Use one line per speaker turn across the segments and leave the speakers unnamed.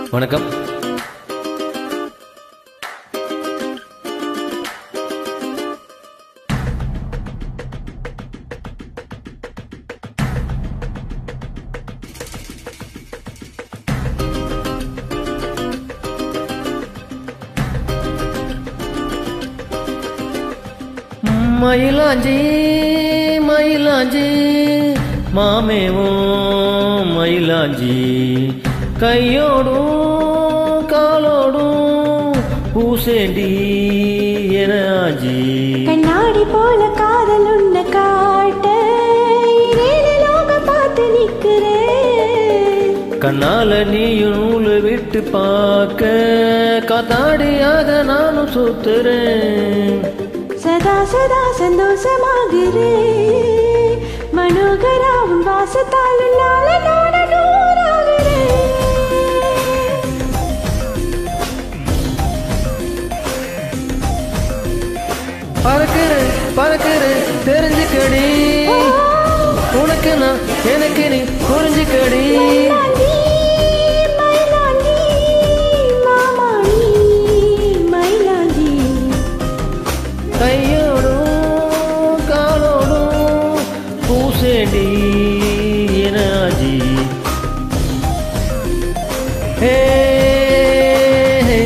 வணக்கம் மயிலாஞ்சி மயிலாஞ்சி மாமேவும் மயிலாஞ்சி கையோடும் காலோடும் பூசேண்டி என ஆஞ்சி
கண்ணாடி போல காதல் உன்னை காட்ட ஏழு லோகம் பார்த்து நிக்கிறேன்
கண்ணால நீயும் நூலு விட்டு பார்க்க காத்தாடியாக நானும் சுத்துறேன்
சதா சதா சந்தோஷமாகிறேன் மனோகராவும் வாசத்தால் உன்னால நாட நூறாகிறேன்
பறக்கிறேன் பறக்கிறேன் தெரிஞ்சுக்கடி உனக்கு நான் எனக்கு நீ புரிஞ்சுக்கடி
மயிலாண்டி, மயிலாண்டி, மாமாணி, மயிலாண்டி.
கையோடும் காலோடும் பூசேண்டி எனாஜி ஹே ஹே.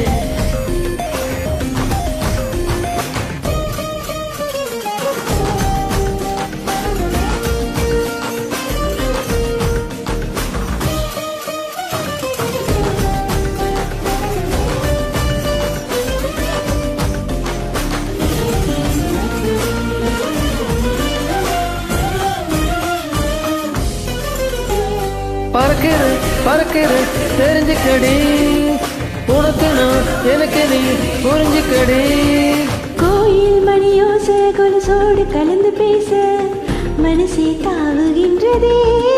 பறக்கிறேன் பறக்கிறேன் தெரிஞ்சுக்கடி உனக்கு நான் எனக்கு நீ புரிஞ்சுக்கடி
கோயில் மணியோச கொலுசோடு கலந்து பேச மனசே தாவுகின்றதே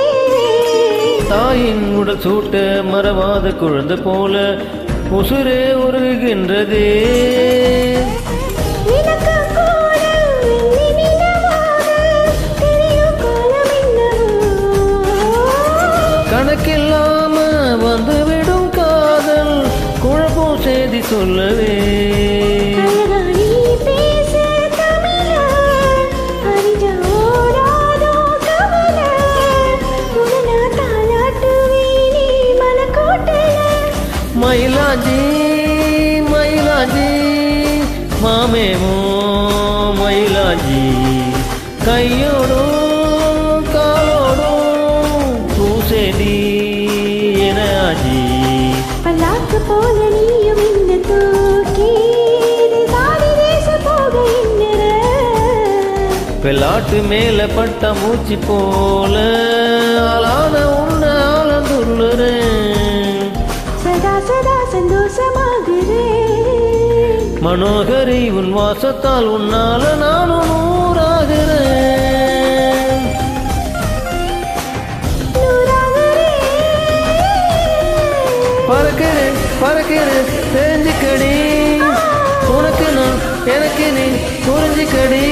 தாயின் உடல் சூட்ட மறவாத குழந்தை போல உசுரே உருகுகின்றதே
எனக்கு கூட வெள்ளி நிலவாக தெரியும் காலம் என்னவோ
கணக்கில்லாம வந்துவிடும் காதல் குழப்பம் செய்தி சொல்லவே
அழகா நீ பேச தமிழா, அறிஞ்சா ஓடாதோ கவலை. உன்னை நான் தாலாட்டுவேன் நீ மனக்கோட்டையில.
மயிலாஞ்சி மயிலாஞ்சி மாமேமோ மயிலாஞ்சி கையோடும் காலோடும் பூசேடி என ஆஜி
பல்லாக்கு போல நீயும் இந்த தூக்கி சாதி தேச போக இன்னர
வெள்ளாட்டு மேல பட்ட மூச்சு போல ஆளான உன்னை ஆளந்துள்ளறேன்
சதா சதா சந்தோஷமாகிறேன்
மனோகரி உன் வாசத்தால் உன்னால நானும் நூறாகிறேன்
நூறாகிறேன்.
பறக்கிறேன் பறக்கிறேன் தெரிஞ்சுக்கடி உனக்கு நான் எனக்கு நீ புரிஞ்சுக்கடி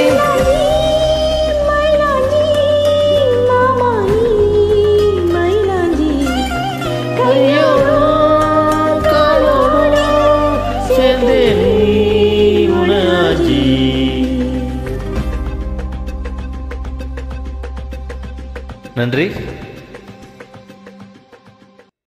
மயிலாஞ்சி, மாமாயி, மயிலாஞ்சி.
கையோடும் காலோடும் சேர்ந்தே நீ உனாஜி நன்றி